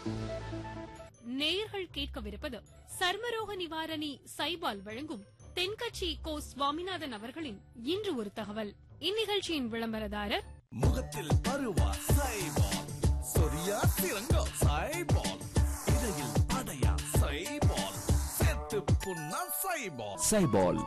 நேயர்கள் கேட்கவிருப்பது சர்மரோக நிவாரணி சைபால் வழங்கும் தென்கட்சி கோ சுவாமிநாதன் அவர்களின் இன்று ஒரு தகவல் இந்நிகழ்ச்சியின் விளம்பரதாரர் முகத்தில் பருவா சைபால் சொரியா சிறங்கா சைபால் இடையில் அடையா சைபால் செத்து புண்ணா சைபால் சைபால்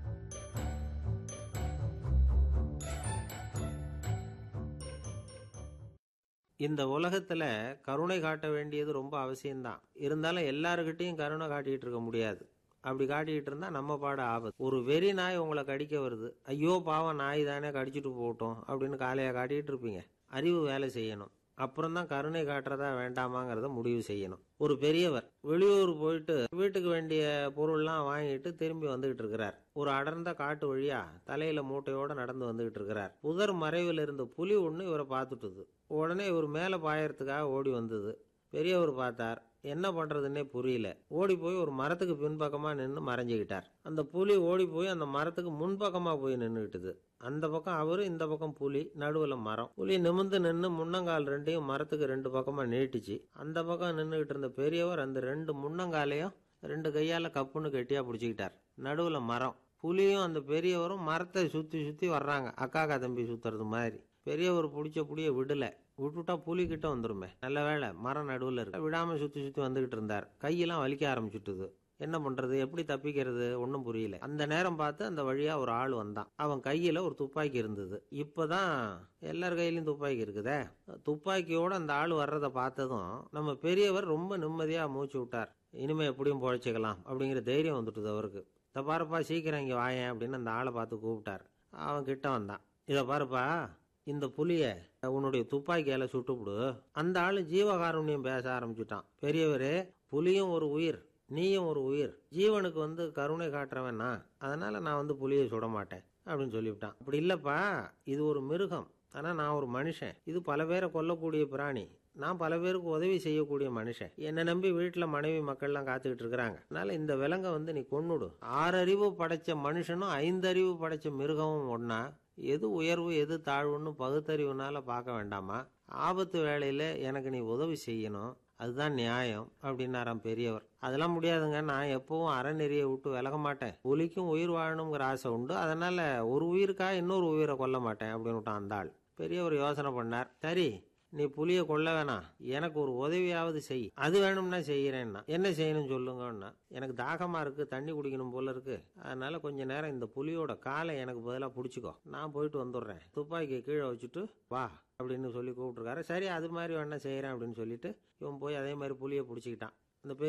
இந்த உலகத்துல கருணை காட்ட வேண்டியது ரொம்ப அவசியம்தான் இருந்தாலும் எல்லாருக்கிட்டையும் கருணை காட்டிட்டு இருக்க முடியாது அப்படி காட்டிட்டு இருந்தா நம்ம பாட ஆபத்து ஒரு வெறி நாய் உங்களை கடிக்க வருது ஐயோ பாவம் நாய் தானே கடிச்சிட்டு போகட்டும் அப்படின்னு காலையா காட்டிட்டு இருப்பீங்க அறிவு வேலை செய்யணும் அப்புறம் தான் கருணை காட்டுறதா வேண்டாமாங்கிறத முடிவு செய்யணும் ஒரு பெரியவர் வெளியூர் போயிட்டு வீட்டுக்கு வேண்டிய பொருள்லாம் வாங்கிட்டு திரும்பி வந்துகிட்டு இருக்கிறார் ஒரு அடர்ந்த காட்டு வழியா தலையில மூட்டையோட நடந்து வந்துகிட்டு இருக்கிறார் புதர் மறைவில் இருந்த புலி ஒண்ணு இவரை பார்த்துட்டுது உடனே இவர் மேல பாயறதுக்காக ஓடி வந்தது பெரியவர் பார்த்தார் என்ன பண்றதுன்னே புரியல ஓடி போய் ஒரு மரத்துக்கு பின்பக்கமா நின்று மறைஞ்சுக்கிட்டார் அந்த புலி ஓடி போய் அந்த மரத்துக்கு முன்பக்கமா போய் நின்றுக்கிட்டுது அந்த பக்கம் அவரு இந்த பக்கம் புலி நடுவுல மரம் புலி நிமிந்து நின்று முன்னங்கால் ரெண்டையும் மரத்துக்கு ரெண்டு பக்கமா நீட்டிச்சு அந்த பக்கம் நின்றுகிட்டு இருந்த பெரியவர் அந்த ரெண்டு முன்னங்காலையும் ரெண்டு கையால கப்புன்னு கெட்டியா பிடிச்சிக்கிட்டார் நடுவுல மரம் புலியும் அந்த பெரியவரும் மரத்தை சுத்தி சுத்தி வர்றாங்க அக்காக்கா தம்பி சுத்துறது மாதிரி பெரியவர் பிடிச்ச புளிய விடல விட்டுட்டா புலி கிட்ட வந்துருமே நல்ல வேளை மரம் நடுவுல இருக்கு விடாம சுத்தி சுத்தி வந்துகிட்டு இருந்தார் கையெல்லாம் வலிக்க ஆரம்பிச்சுட்டுது என்ன பண்றது எப்படி தப்பிக்கிறது ஒன்றும் புரியல அந்த நேரம் பார்த்து அந்த வழியா ஒரு ஆள் வந்தான் அவன் கையில ஒரு துப்பாக்கி இருந்தது இப்பதான் எல்லார் கையிலயும் துப்பாக்கி இருக்குதே துப்பாக்கியோட அந்த ஆள் வர்றத பார்த்ததும் நம்ம பெரியவர் ரொம்ப நிம்மதியா மூச்சு விட்டார் இனிமே எப்படியும் பொழைச்சிக்கலாம் அப்படிங்கிற தைரியம் வந்துட்டுது அவருக்கு இதை பாருப்பா சீக்கிரம் இங்க வாயேன் அப்படின்னு அந்த ஆளை பார்த்து கூப்பிட்டார் அவன் கிட்ட வந்தான் இதை பாருப்பா இந்த புலிய உன்னுடைய துப்பாக்கியால சுட்டுப்புடு அந்த ஆளு ஜீவகாருண்யம் பேச ஆரம்பிச்சுட்டான் பெரியவரே புலியும் ஒரு உயிர் நீயும் ஒரு உயிர் ஜீவனுக்கு வந்து கருணை காட்டுறவன் நான் அதனால நான் வந்து புலியை சுட மாட்டேன் அப்படின்னு சொல்லிவிட்டான் அப்படி இல்லப்பா இது ஒரு மிருகம் ஆனா நான் ஒரு மனுஷன் இது பல பேரை கொல்லக்கூடிய பிராணி நான் பல பேருக்கு உதவி செய்யக்கூடிய மனுஷன் என்னை நம்பி வீட்டுல மனைவி மக்கள்லாம் காத்துக்கிட்டு இருக்கிறாங்க அதனால இந்த விலங்கை வந்து நீ கொன்னுடு ஆறறிவு படைச்ச மனுஷனும் ஐந்தறிவு படைச்ச மிருகமும் ஒன்னா எது உயர்வு எது தாழ்வுன்னு பகுத்தறிவுனால பார்க்க வேண்டாமா ஆபத்து வேளையில எனக்கு நீ உதவி செய்யணும் அதுதான் நியாயம் அப்படின்னாராம் பெரியவர் அதெல்லாம் முடியாதுங்க நான் எப்பவும் அறநெறியை விட்டு விலக மாட்டேன் புலிக்கும் உயிர் வாழணுங்கிற ஆசை உண்டு அதனால ஒரு உயிருக்காக இன்னொரு உயிரை கொல்ல மாட்டேன் அப்படின்னு விட்டான் அந்த ஆள் பெரியவர் யோசனை பண்ணார் சரி நீ புலிய கொல்ல வேணாம் எனக்கு ஒரு உதவியாவது செய் அது வேணும்னா செய்யறேன்னா என்ன செய்யணும் சொல்லுங்கன்னா எனக்கு தாகமா இருக்கு தண்ணி குடிக்கணும் போல இருக்கு அதனால கொஞ்ச நேரம் இந்த புலியோட காலை எனக்கு பதிலாக பிடிச்சிக்கோ நான் போயிட்டு வந்துடுறேன் துப்பாக்கியை கீழே வச்சுட்டு வா அப்படின்னு சொல்லி கூப்பிட்டுருக்காரு சரி அது மாதிரி வேணா செய்யறேன் அப்படின்னு சொல்லிட்டு இவன் போய் அதே மாதிரி புலியை பிடிச்சிக்கிட்டான்